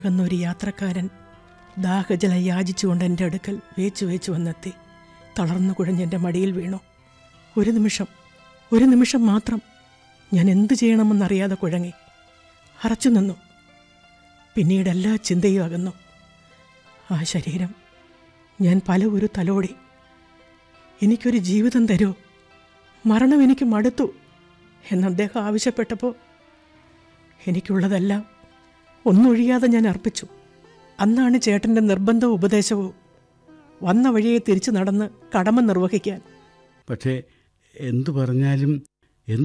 എന്നൊരു യാത്രക്കാരൻ ദാഹജലം യാചിച്ചുകൊണ്ട് എൻ്റെ അടുക്കൽ വേച്ചു വേച്ചു വന്നെത്തി തളർന്നു കുഴഞ്ഞ് എൻ്റെ മടിയിൽ വീണു ഒരു നിമിഷം ഒരു നിമിഷം മാത്രം ഞാൻ എന്തു ചെയ്യണമെന്നറിയാതെ കുഴങ്ങി അറച്ചു നിന്നു പിന്നീട് എല്ലാ ചിന്തയും അകന്നു ആ ശരീരം ഞാൻ പല ഒരു തലോടി എനിക്കൊരു ജീവിതം തരൂ മരണം എനിക്ക് മടുത്തു എന്ന് അദ്ദേഹം ആവശ്യപ്പെട്ടപ്പോൾ എനിക്കുള്ളതെല്ലാം ഒന്നൊഴിയാതെ ഞാൻ അർപ്പിച്ചു അന്നാണ് ചേട്ടൻ്റെ നിർബന്ധ ഉപദേശവും വന്ന വഴിയെ തിരിച്ചു നടന്ന് കടമ നിർവഹിക്കാൻ പക്ഷേ എന്തു പറഞ്ഞാലും